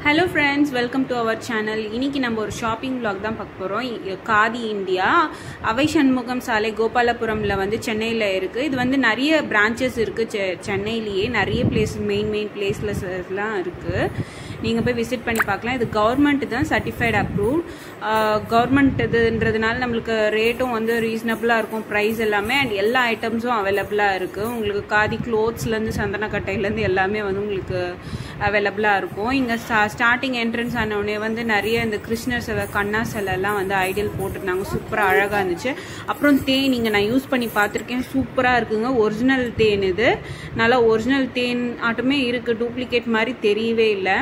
hello friends welcome to our channel இன்னைக்கு நம்ம ஒரு ஷாப்பிங் vlog தான் பார்க்க போகிறோம் காதி இந்தியா அவை சண்முகம் சாலை கோபாலபுரமில் வந்து சென்னையில் இருக்குது இது வந்து நிறைய பிரான்ச்சஸ் இருக்குது செ சென்னையிலேயே நிறைய பிளேஸ் மெயின் மெயின் பிளேஸ்லலாம் இருக்குது நீங்கள் போய் விசிட் பண்ணி பார்க்கலாம் இது கவர்மெண்ட் தான் சர்டிஃபைட் அப்ரூவ்ட் கவர்மெண்ட் இதுன்றதுனால நம்மளுக்கு ரேட்டும் வந்து ரீசனபிளாக இருக்கும் ப்ரைஸ் எல்லாமே அண்ட் எல்லா ஐட்டம்ஸும் அவைலபிளாக இருக்குது உங்களுக்கு காதி க்ளோத்ஸ்லேருந்து சந்தனக்கட்டையிலேருந்து எல்லாமே வந்து உங்களுக்கு அவைலபிளாக இருக்கும் இங்கே ஸ்டா ஸ்டார்டிங் என்ட்ரன்ஸ் ஆனவுடனே வந்து நிறைய இந்த கிருஷ்ணர் சிலை கண்ணா சிலைலாம் வந்து ஐடியல் போட்டிருந்தாங்க சூப்பராக அழகாக இருந்துச்சு அப்புறம் தேன் இங்கே நான் யூஸ் பண்ணி பார்த்துருக்கேன் சூப்பராக இருக்குங்க ஒரிஜினல் தேன் இது நல்லா ஒரிஜினல் தேன் ஆட்டமே இருக்குது டூப்ளிகேட் மாதிரி தெரியவே இல்லை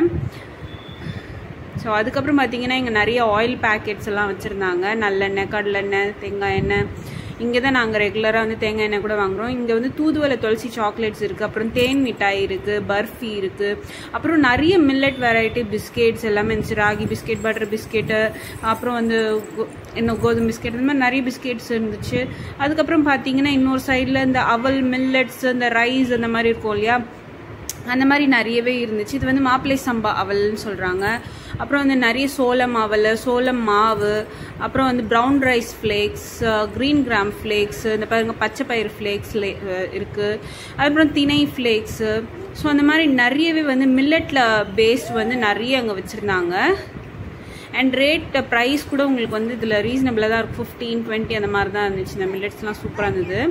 ஸோ அதுக்கப்புறம் பார்த்தீங்கன்னா இங்கே நிறைய ஆயில் பேக்கெட்ஸ் எல்லாம் வச்சுருந்தாங்க நல்லெண்ணெய் கடலெண்ணெய் தேங்காய் எண்ணெய் இங்கே தான் நாங்கள் ரெகுலராக வந்து தேங்காய் எண்ணெய் கூட வாங்குகிறோம் இங்கே வந்து தூதுவளை துளசி சாக்லேட்ஸ் இருக்குது அப்புறம் தேன் மிட்டாய் இருக்குது பர்ஃபி இருக்குது அப்புறம் நிறைய மில்லட் வெரைட்டி பிஸ்கெட்ஸ் எல்லாமே இருந்துச்சு ராகி பிஸ்கெட் பட்டர் பிஸ்கெட்டு அப்புறம் வந்து கோ- இன்னும் கோதுமை பிஸ்கெட் இந்த மாதிரி நிறைய பிஸ்கெட்ஸ் இருந்துச்சு அதுக்கப்புறம் பார்த்தீங்கன்னா இன்னொரு சைடில் இந்த அவல் மில்லட்ஸ் இந்த ரைஸ் அந்த மாதிரி இருக்கும் இல்லையா அந்த மாதிரி நிறையவே இருந்துச்சு இது வந்து மாப்பிள்ளை சம்பா அவல்னு சொல்கிறாங்க அப்புறம் வந்து நிறைய சோளம் அவல் சோளம் மாவு அப்புறம் வந்து brown rice flakes green gram flakes இந்த பாருங்க பச்சை பயிறு ஃப்ளேக்ஸ் இருக்குது அதுக்கப்புறம் திணை ஃப்ளேக்ஸு ஸோ அந்த மாதிரி நிறையவே வந்து மில்லட்டில் பேஸ்ட் வந்து நிறைய அங்கே வச்சுருந்தாங்க அண்ட் ரேட் ப்ரைஸ் கூட உங்களுக்கு வந்து இதில் ரீசனபிளாக தான் இருக்கும் ஃபிஃப்டீன் டுவெண்ட்டி அந்த மாதிரி தான் இருந்துச்சு இந்த மில்லட்ஸ்லாம் சூப்பராக இருந்தது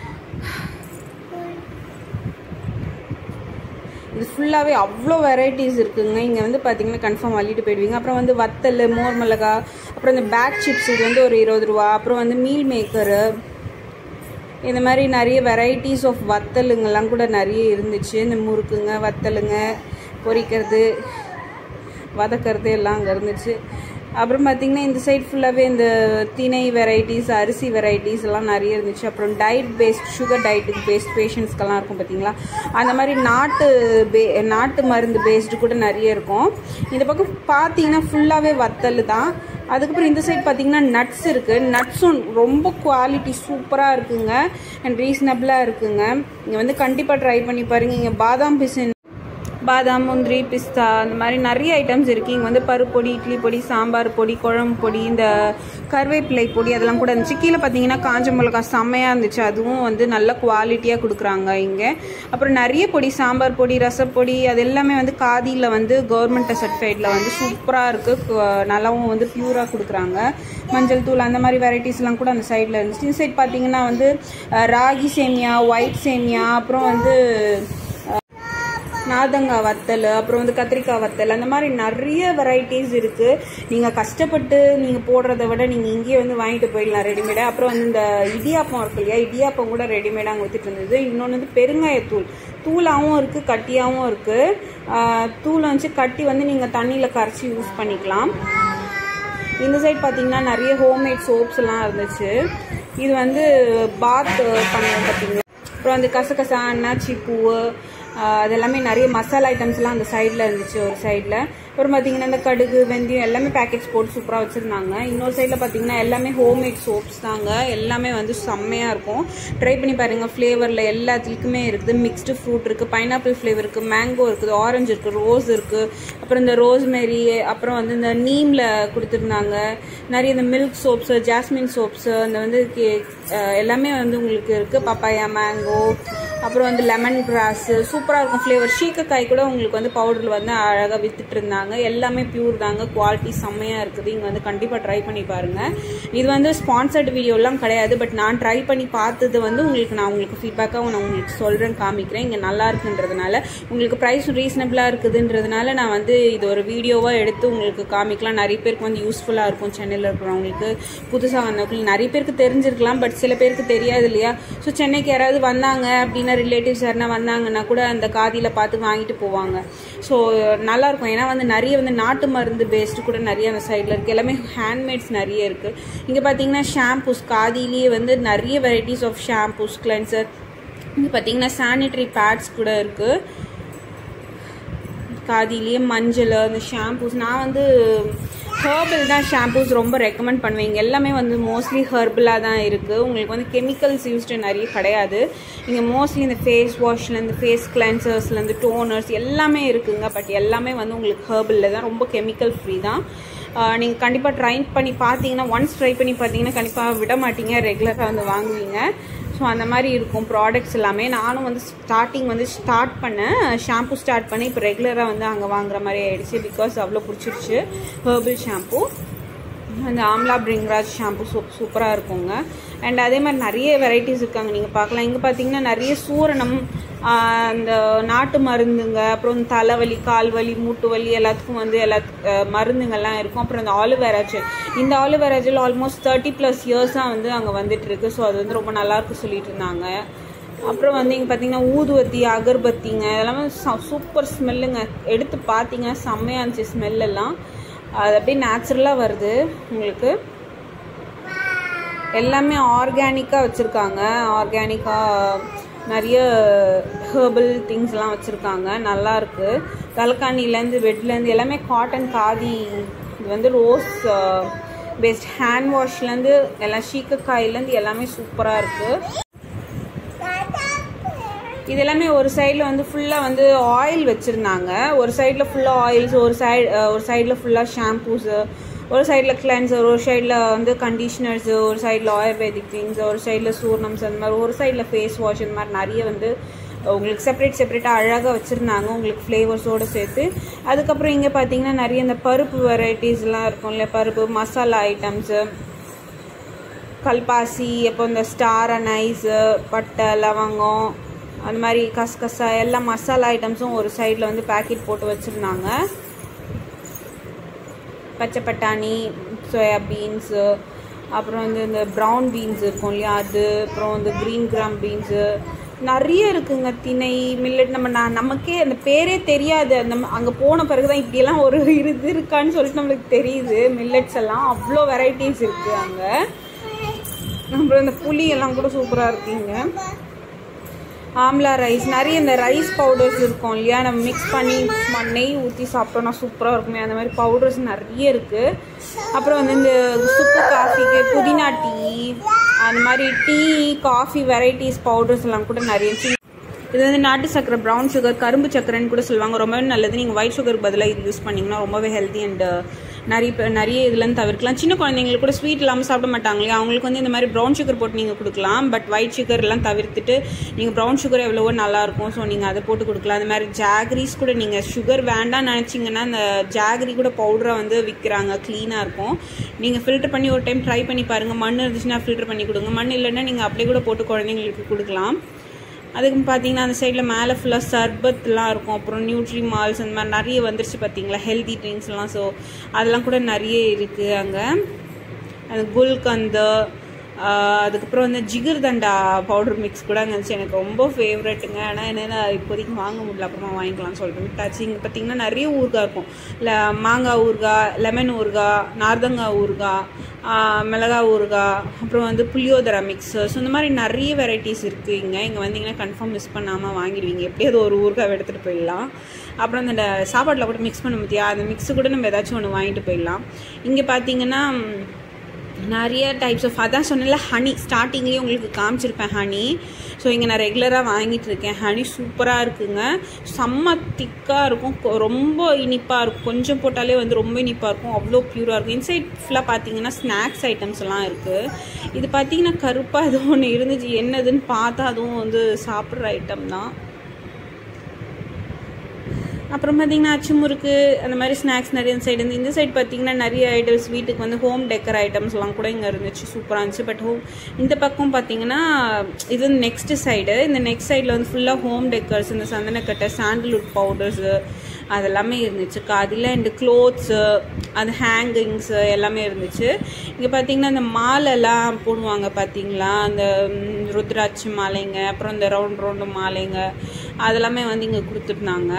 இது ஃபுல்லாகவே அவ்வளோ வெரைட்டிஸ் இருக்குங்க இங்கே வந்து பார்த்தீங்கன்னா கன்ஃபார்ம் அள்ளிட்டு போயிடுவீங்க அப்புறம் வந்து வத்தல் மோர் மிளகா அப்புறம் இந்த பேக் சிப்ஸ் இது வந்து ஒரு இருபது ரூபா அப்புறம் வந்து மீல் மேக்கரு இந்த மாதிரி நிறைய வெரைட்டிஸ் ஆஃப் வத்தலுங்கெல்லாம் கூட நிறைய இருந்துச்சு இந்த முறுக்குங்க வத்தலுங்க பொரிக்கிறது வதக்கிறது எல்லாம் அங்கே இருந்துச்சு அப்புறம் பார்த்தீங்கன்னா இந்த சைட் ஃபுல்லாகவே இந்த திணை வெரைட்டிஸ் அரிசி வெரைட்டிஸ் எல்லாம் நிறைய இருந்துச்சு அப்புறம் டயட் பேஸ்ட் சுகர் டயட்டுக்கு பேஸ்ட் பேஷண்ட்ஸ்க்கெல்லாம் இருக்கும் பார்த்தீங்களா அந்த மாதிரி நாட்டு பே நாட்டு மருந்து பேஸ்டு கூட நிறைய இருக்கும் இந்த பக்கம் பார்த்தீங்கன்னா ஃபுல்லாகவே வத்தல் தான் அதுக்கப்புறம் இந்த சைட் பார்த்தீங்கன்னா நட்ஸ் இருக்குது நட்ஸும் ரொம்ப குவாலிட்டி சூப்பராக இருக்குங்க அண்ட் ரீசனபிளாக இருக்குங்க இங்கே வந்து கண்டிப்பாக ட்ரை பண்ணி பாருங்க இங்கே பாதாம் பிசின் பாதாம் முந்திரி பிஸ்தா அந்த மாதிரி நிறைய ஐட்டம்ஸ் இருக்குது இங்கே வந்து பருப்பு பொடி இட்லி பொடி சாம்பார் பொடி குழம்பு பொடி இந்த கருவேப்பிலை பொடி அதெல்லாம் கூட இருந்துச்சு கீழே பார்த்தீங்கன்னா காஞ்ச மிளகா செம்மையாக இருந்துச்சு அதுவும் வந்து நல்ல குவாலிட்டியாக கொடுக்குறாங்க இங்கே அப்புறம் நிறைய பொடி சாம்பார் பொடி ரசப்பொடி அது எல்லாமே வந்து காதியில் வந்து கவர்மெண்ட் சர்டிஃபைடில் வந்து சூப்பராக இருக்குது நல்லாவும் வந்து பியூராக கொடுக்குறாங்க மஞ்சள் தூள் அந்த மாதிரி வெரைட்டிஸ்லாம் கூட அந்த சைடில் இருந்துச்சு இந்த சைட் பார்த்தீங்கன்னா வந்து அஹ், ராகி சேமியா ஒயிட் சேமியா அப்புறம் வந்து நாதங்காய் வத்தல் அப்புறம் வந்து கத்திரிக்காய் வத்தல் அந்த மாதிரி நிறைய வெரைட்டிஸ் இருக்குது நீங்கள் கஷ்டப்பட்டு நீங்கள் போடுறத விட நீங்கள் இங்கேயே வந்து வாங்கிட்டு போயிடலாம் ரெடிமேடாக அப்புறம் வந்து இந்த இடியாப்பம் இருக்கு இல்லையா இடியாப்பம் கூட ரெடிமேடாக அங்கே வித்துட்டு இருந்தது இன்னொன்று வந்து பெருங்காயத்தூள் தூளாகவும் இருக்குது கட்டியாகவும் இருக்குது தூளை வச்சு கட்டி வந்து நீங்கள் தண்ணியில் கரைச்சி யூஸ் பண்ணிக்கலாம் இந்த சைட் பார்த்தீங்கன்னா நிறைய ஹோம்மேட் சோப்ஸ் எல்லாம் இருந்துச்சு இது வந்து பாத் பண்ணுவோம் பார்த்தீங்கன்னா அப்புறம் அந்த கசகசா அன்னாச்சி பூவு ஆஹ் அது எல்லாமே நிறைய மசாலா ஐட்டம்ஸ்லாம் அந்த சைடில் இருந்துச்சு ஒரு சைடில் அப்புறம் பார்த்தீங்கன்னா இந்த கடுகு வெந்தயம் எல்லாமே பேக்கெட்ஸ் போட்டு சூப்பராக வச்சுருந்தாங்க இன்னொரு சைடில் பார்த்தீங்கன்னா எல்லாமே ஹோம்மேட் சோப்ஸ் தாங்க எல்லாமே வந்து செம்மையாக இருக்கும் ட்ரை பண்ணி பாருங்கள் ஃப்ளேவரில் எல்லாத்துக்குமே இருக்குது மிக்ஸ்டு ஃப்ரூட் இருக்குது பைனாப்பிள் ஃப்ளேவர் இருக்குது மேங்கோ இருக்குது ஆரஞ்சு இருக்குது ரோஸ் இருக்குது அப்புறம் இந்த ரோஸ்மெரி அப்புறம் வந்து இந்த நீமில் கொடுத்துருந்தாங்க நிறைய இந்த மில்க் சோப்ஸு ஜாஸ்மின் சோப்ஸு அந்த வந்து கே- அஹ் எல்லாமே வந்து உங்களுக்கு இருக்குது பப்பாயா மேங்கோ அப்புறம் வந்து லெமன் கிராஸு சூப்பராக இருக்கும் ஃப்ளேவர் சீக்கக்காய் கூட உங்களுக்கு வந்து பவுடரில் வந்து அழகாக வித்துட்டு இருந்தாங்க எல்லாமே பியூர் தாங்க குவாலிட்டி செம்மையாக இருக்குது இங்கே வந்து கண்டிப்பாக ட்ரை பண்ணி பாருங்கள் இது வந்து ஸ்பான்சர்டு வீடியோலாம் கிடையாது பட் நான் ட்ரை பண்ணி பார்த்தது வந்து உங்களுக்கு நான் உங்களுக்கு ஃபீட்பேக்காக நான் உங்களுக்கு சொல்கிறேன் காமிக்கிறேன் இங்கே நல்லா இருக்குன்றதுனால உங்களுக்கு ப்ரைஸ் ரீசனபிளாக இருக்குதுன்றதுனால நான் வந்து இது ஒரு வீடியோவாக எடுத்து உங்களுக்கு காமிக்கலாம் நிறைய பேருக்கு வந்து யூஸ்ஃபுல்லாக இருக்கும் சென்னையில் இருக்கிறவங்களுக்கு புதுசாக வந்தவங்களுக்கு நிறைய பேருக்கு தெரிஞ்சிருக்கலாம் பட் சில பேருக்கு தெரியாது இல்லையா ஸோ சென்னைக்கு யாராவது வந்தாங்க அப்படின்னா ரிலேட்டிவ்ஸ் யாருனா வந்தாங்கன்னா கூட அந்த காதியில் பார்த்து வாங்கிட்டு போவாங்க ஸோ நல்லாயிருக்கும் ஏன்னா வந்து நிறைய வந்து நாட்டு மருந்து பேஸ்டு கூட நிறைய அந்த சைடில் இருக்குது எல்லாமே ஹேண்ட்மேட்ஸ் நிறைய இருக்குது இங்கே பார்த்தீங்கன்னா ஷாம்பூஸ் காதிலேயே வந்து நிறைய வெரைட்டிஸ் ஆஃப் ஷாம்பூஸ் கிளென்சர் இங்கே பார்த்தீங்கன்னா சானிட்டரி பேட்ஸ் கூட இருக்குது காதிலேயே மஞ்சள் அந்த ஷாம்பூஸ் நான் வந்து ஹேர்பல் தான் ஷாம்பூஸ் ரொம்ப ரெக்கமெண்ட் பண்ணுவேன் இங்கே எல்லாமே வந்து மோஸ்ட்லி ஹெர்பலாக தான் இருக்குது உங்களுக்கு வந்து கெமிக்கல்ஸ் யூஸ்டு நிறைய கிடையாது இங்கே மோஸ்ட்லி இந்த ஃபேஸ் வாஷ்லேருந்து ஃபேஸ் கிளென்சர்ஸ்லேருந்து டோனர்ஸ் எல்லாமே இருக்குங்க பட் எல்லாமே வந்து உங்களுக்கு ஹெர்பலில் தான் ரொம்ப கெமிக்கல் ஃப்ரீ தான் நீங்கள் கண்டிப்பாக ட்ரை பண்ணி பார்த்தீங்கன்னா ஒன்ஸ் ட்ரை பண்ணி பார்த்தீங்கன்னா கண்டிப்பாக விட மாட்டீங்க ரெகுலராக வந்து வாங்குவீங்க ஸோ அந்த மாதிரி இருக்கும் ப்ராடக்ட்ஸ் எல்லாமே நானும் வந்து ஸ்டார்டிங் வந்து ஸ்டார்ட் பண்ணேன் ஷாம்பு ஸ்டார்ட் பண்ணி இப்போ ரெகுலராக வந்து அங்கே வாங்குற மாதிரி ஆயிடுச்சு பிகாஸ் அவ்வளோ பிடிச்சிருச்சு ஹெர்பல் ஷாம்பு அந்த ஆம்லா பிரிங்ராஜ் ஷாம்பு சூப் சூப்பராக இருக்குங்க அண்ட் அதே மாதிரி நிறைய வெரைட்டிஸ் இருக்காங்க நீங்கள் பார்க்கலாம் இங்கே பார்த்தீங்கன்னா நிறைய சூரணம் அந்த நாட்டு மருந்துங்க அப்புறம் தலைவலி கால் வலி மூட்டு வலி எல்லாத்துக்கும் வந்து எல்லா மருந்துங்கள்லாம் இருக்கும் அப்புறம் இந்த ஆலிவேரா ஜெல் இந்த aloe vera gel almost thirty plus இயர்ஸாக வந்து அங்கே வந்துட்டு இருக்கு ஸோ அது வந்து ரொம்ப நல்லாயிருக்கு சொல்லிட்டு இருந்தாங்க அப்புறம் வந்து இங்கே பார்த்தீங்கன்னா ஊதுவத்தி அகர்பத்திங்க எல்லாமே சூப்பர் ஸ்மெல்லுங்க எடுத்து பார்த்தீங்கன்னா செம்மையாக இருந்துச்சு ஸ்மெல்லெல்லாம் அது அப்படியே நேச்சுரலாக வருது உங்களுக்கு எல்லாமே ஆர்கானிக்காக வச்சுருக்காங்க ஆர்கானிக்காக நிறைய ஹேர்பல் திங்ஸ்லாம் வச்சுருக்காங்க நல்லாயிருக்கு தலைக்காணிலேருந்து பெட்லேருந்து எல்லாமே காட்டன் காதி இது வந்து ரோஸ் பேஸ்ட் ஹேண்ட் வாஷ்லேருந்து எல்லாம் சீக்கக்காயிலேருந்து எல்லாமே சூப்பராக இருக்குது இது எல்லாமே ஒரு சைடில் வந்து ஃபுல்லாக வந்து ஆயில் வச்சுருந்தாங்க ஒரு சைடில் ஃபுல்லாக ஆயில்ஸ் ஒரு சைடு ஒரு சைடில் ஃபுல்லாக ஷாம்பூஸு ஒரு சைடில் கிளென்சர் ஒரு சைடில் வந்து கண்டிஷ்னர்ஸு ஒரு சைடில் ஆயுர்வேதிக் திங்ஸ் ஒரு சைடில் சூர்ணம்ஸ் அந்த மாதிரி ஒரு சைடில் ஃபேஸ் வாஷ் இந்த மாதிரி நிறைய வந்து உங்களுக்கு செப்பரேட் செப்பரேட்டாக அழகாக வச்சுருந்தாங்க உங்களுக்கு ஃப்ளேவர்ஸோடு சேர்த்து அதுக்கப்புறம் இங்கே பார்த்தீங்கன்னா நிறைய இந்த பருப்பு வெரைட்டிஸ்லாம் இருக்கும் இல்லையா பருப்பு மசாலா ஐட்டம்ஸு கல்பாசி அப்போ இந்த ஸ்டார் அனைஸு பட்டை லவங்கம் அந்த மாதிரி கசகசா எல்லா மசாலா ஐட்டம்ஸும் ஒரு சைடில் வந்து பேக்கெட் போட்டு வச்சுருந்தாங்க பச்சை பட்டாணி சோயா பீன்ஸு அப்புறம் வந்து இந்த ப்ரௌன் பீன்ஸ் இருக்கும் இல்லையா அது அப்புறம் வந்து க்ரீன் கிராம் பீன்ஸு நிறைய இருக்குங்க திணை மில்லட் நம்ம நான் நமக்கே அந்த பேரே தெரியாது அந்த அங்கே போன பிறகு தான் இப்படியெல்லாம் ஒரு இது இருக்கான்னு சொல்லிட்டு நம்மளுக்கு தெரியுது மில்லட்ஸ் எல்லாம் அவ்வளோ வெரைட்டிஸ் இருக்குது அங்கே அப்புறம் இந்த புளி எல்லாம் கூட சூப்பராக இருக்குங்க ஆம்லா ரைஸ் நிறைய இந்த ரைஸ் பவுடர்ஸ் இருக்கும் இல்லையா நம்ம மிக்ஸ் பண்ணி சும்மா நெய் ஊற்றி சாப்பிட்டோம்னா சூப்பராக இருக்குமே அந்த மாதிரி பவுடர்ஸ் நிறைய இருக்குது அப்புறம் வந்து இந்த சுக்கு காஃபிக்கு புதினா டீ அந்த மாதிரி டீ காஃபி வெரைட்டிஸ் பவுடர்ஸ் எல்லாம் கூட நிறைய இது வந்து நாட்டு சக்கரை ப்ரௌன் சுகர் கரும்பு சக்கரைன்னு கூட சொல்லுவாங்க ரொம்பவே நல்லது நீங்கள் ஒயிட் சுகர் பதிலாக இது யூஸ் பண்ணிங்கன்னா ரொம்பவே ஹெல்த்தி அண்ட் நிறைய பேர் நிறைய இதுலேருந்து தவிர்க்கலாம் சின்ன குழந்தைங்களுக்கு கூட ஸ்வீட் இல்லாமல் சாப்பிட மாட்டாங்க இல்லையா அவங்களுக்கு வந்து இந்த மாதிரி ப்ரௌன் சுகர் போட்டு நீங்கள் கொடுக்கலாம் பட் ஒயிட் சுகர் எல்லாம் தவிர்த்துட்டு நீங்கள் ப்ரௌன் சுகர் எவ்வளவோ நல்லாயிருக்கும் ஸோ நீங்கள் அதை போட்டு கொடுக்கலாம் அந்த மாதிரி ஜாகரிஸ் கூட நீங்கள் சுகர் வேண்டாம்னு நினச்சிங்கன்னா அந்த ஜாகரி கூட பவுடராக வந்து விற்கிறாங்க க்ளீனாக இருக்கும் நீங்கள் ஃபில்டர் பண்ணி ஒரு டைம் ட்ரை பண்ணி பாருங்கள் மண் இருந்துச்சுன்னா ஃபில்டர் பண்ணி கொடுங்க மண் இல்லைன்னா நீங்கள் அப்படியே கூட போட்டு குழந்தைங்களுக்கு கொடுக்கலாம் அதுக்கு பார்த்தீங்கன்னா அந்த சைடில் மேலே ஃபுல்லாக சர்பத்லாம் இருக்கும் அப்புறம் நியூட்ரி மால்ஸ் அந்த மாதிரி நிறைய வந்துருச்சு பார்த்தீங்களா ஹெல்தி ட்ரிங்க்ஸ்லாம் ஸோ அதெல்லாம் கூட நிறைய இருக்குது அங்கே அந்த குல்கந்து அதுக்கப்புறம் வந்து ஜிகர் தண்டா பவுடர் மிக்ஸ் கூட அங்கே இருந்துச்சு எனக்கு ரொம்ப ஃபேவரெட்டுங்க ஆனால் என்னென்ன இப்போதைக்கு வாங்க முடியல அப்புறமா வாங்கிக்கலாம்னு சொல்லிட்டு விட்டாச்சு இங்கே பார்த்தீங்கன்னா நிறைய ஊறுகாய் இருக்கும் இல்லை மாங்காய் ஊறுகாய் லெமன் ஊறுகாய் நார்தங்காய் ஊறுகாய் மிளகா ஊறுகாய் அப்புறம் வந்து புளியோதரை மிக்ஸ் ஸோ இந்த மாதிரி நிறைய வெரைட்டிஸ் இருக்குது இங்கே இங்கே வந்தீங்கன்னா கன்ஃபார்ம் மிஸ் பண்ணாமல் வாங்கிடுவீங்க எப்படியாவது ஒரு ஊறுகாய் எடுத்துகிட்டு போயிடலாம் அப்புறம் அந்த சாப்பாட்டில் கூட மிக்ஸ் பண்ண முடியா அந்த மிக்ஸு கூட நம்ம ஏதாச்சும் ஒன்று வாங்கிட்டு போயிடலாம் இங்கே பார்த்தீங்கன்னா நிறைய டைப்ஸ் ஆஃப் அதான் சொன்னல ஹனி ஸ்டார்டிங்லேயே உங்களுக்கு காமிச்சிருப்பேன் ஹனி ஸோ இங்கே நான் ரெகுலராக வாங்கிட்டு இருக்கேன் ஹனி சூப்பராக இருக்குங்க செம்ம திக்காக இருக்கும் ரொம்ப இனிப்பாக இருக்கும் கொஞ்சம் போட்டாலே வந்து ரொம்ப இனிப்பாக இருக்கும் அவ்வளோ ப்யூராக இருக்கும் இன்சைட் ஃபுல்லாக பார்த்தீங்கன்னா ஸ்நாக்ஸ் ஐட்டம்ஸ் எல்லாம் இருக்குது இது பார்த்தீங்கன்னா கருப்பாக ஏதோ ஒன்று இருந்துச்சு என்னதுன்னு பார்த்தா அதுவும் வந்து சாப்பிட்ற ஐட்டம் தான் அப்புறம் பார்த்தீங்கன்னா அச்சு முறுக்கு அந்த மாதிரி ஸ்நாக்ஸ் நிறைய சைடு இருந்து இந்த சைடு பார்த்தீங்கன்னா நிறைய ஐட்டம்ஸ் வீட்டுக்கு வந்து ஹோம் டெக்கர் ஐட்டம்ஸ்லாம் கூட இங்கே இருந்துச்சு சூப்பராக இருந்துச்சு பட் ஹோம் இந்த பக்கம் பார்த்தீங்கன்னா இது நெக்ஸ்ட் சைடு இந்த நெக்ஸ்ட் சைடில் வந்து ஃபுல்லாக ஹோம் டெக்கர்ஸ் இந்த சந்தனக்கட்டை சாண்டல்வுட் பவுடர்ஸு அதெல்லாமே இருந்துச்சு அதில் அண்டு க்ளோத்ஸு அது ஹேங்கிங்ஸு எல்லாமே இருந்துச்சு இங்கே பார்த்தீங்கன்னா இந்த மாலைலாம் போடுவாங்க பார்த்தீங்களா அந்த ருத்ராட்சி மாலைங்க அப்புறம் இந்த ரவுண்ட் ரவுண்டு மாலைங்க அதெல்லாமே வந்து இங்கே கொடுத்துருந்தாங்க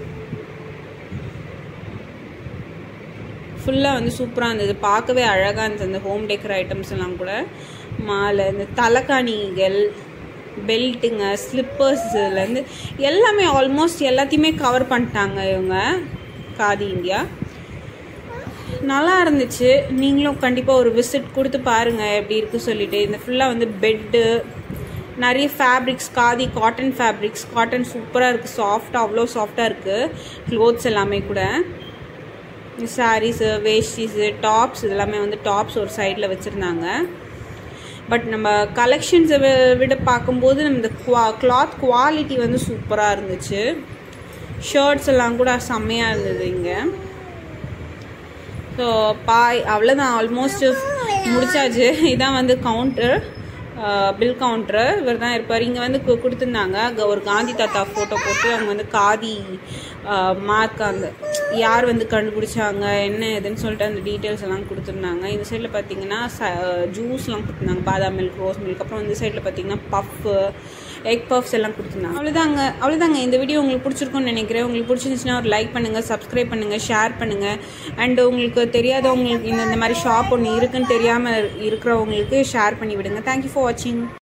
ஃபுல்லாக வந்து சூப்பராக இருந்தது பார்க்கவே அழகாக இருந்தது அந்த ஹோம் டெக்கர் ஐட்டம்ஸ் எல்லாம் கூட மாலை இந்த தலைக்காணிகள் பெல்ட்டுங்க ஸ்லிப்பர்ஸ்லேருந்து எல்லாமே ஆல்மோஸ்ட் எல்லாத்தையுமே கவர் பண்ணிட்டாங்க இவங்க காதி இந்தியா நல்லா இருந்துச்சு நீங்களும் கண்டிப்பாக ஒரு விசிட் கொடுத்து பாருங்கள் எப்படி இருக்கு சொல்லிட்டு இந்த ஃபுல்லாக வந்து பெட்டு நிறைய fabrics khadi cotton fabrics cotton சூப்பராக இருக்குது சாஃப்டாக அவ்வளோ சாஃப்டாக இருக்குது க்ளோத்ஸ் எல்லாமே கூட சாரீஸு வேஷ்டிஸு டாப்ஸ் இதெல்லாமே வந்து டாப்ஸ் ஒரு சைடில் வச்சுருந்தாங்க பட் நம்ம கலெக்ஷன்ஸை விட பார்க்கும்போது நம்ம இந்த குவா கிளாத் குவாலிட்டி வந்து சூப்பராக இருந்துச்சு ஷர்ட்ஸ் எல்லாம் கூட செம்மையாக இருந்தது இங்கே ஸோ பாய் அவ்வளோதான் ஆல்மோஸ்ட் முடிச்சாச்சு இதான் வந்து கவுண்டர் பில் கவுண்டரு இவர் தான் இருப்பார் இங்கே வந்து கு- கொடுத்திருந்தாங்க க- ஒரு காந்தி தாத்தா ஃபோட்டோ போட்டு அவங்க வந்து காதி மார்க் அந்த யார் வந்து கண்டுபிடிச்சாங்க என்ன ஏதுன்னு சொல்லிட்டு அந்த டீட்டெயில்ஸ் எல்லாம் கொடுத்துருந்தாங்க இந்த சைடில் பார்த்தீங்கன்னா ஜூஸ்லாம் கொடுத்துருந்தாங்க பாதாம் மில்க் ரோஸ் மில்க் அப்புறம் இந்த சைடில் பார்த்தீங்கன்னா பஃப்பு எக் பஃப்ஸ் எல்லாம் கொடுத்துருந்தாங்க அவ்வளோதாங்க அவ்வளோதாங்க இந்த வீடியோ உங்களுக்கு பிடிச்சிருக்கும்னு நினைக்கிறேன் உங்களுக்கு பிடிச்சிருந்துச்சுன்னா ஒரு லைக் பண்ணுங்கள் சப்ஸ்கிரைப் பண்ணுங்கள் ஷேர் பண்ணுங்கள் அண்ட் உங்களுக்கு தெரியாதவங்களுக்கு இந்த இந்த மாதிரி ஷாப் ஒன்று இருக்குன்னு தெரியாமல் இருக்கிறவங்களுக்கு ஷேர் பண்ணி விடுங்க தேங்க்யூ ஃபார் வாட்சிங்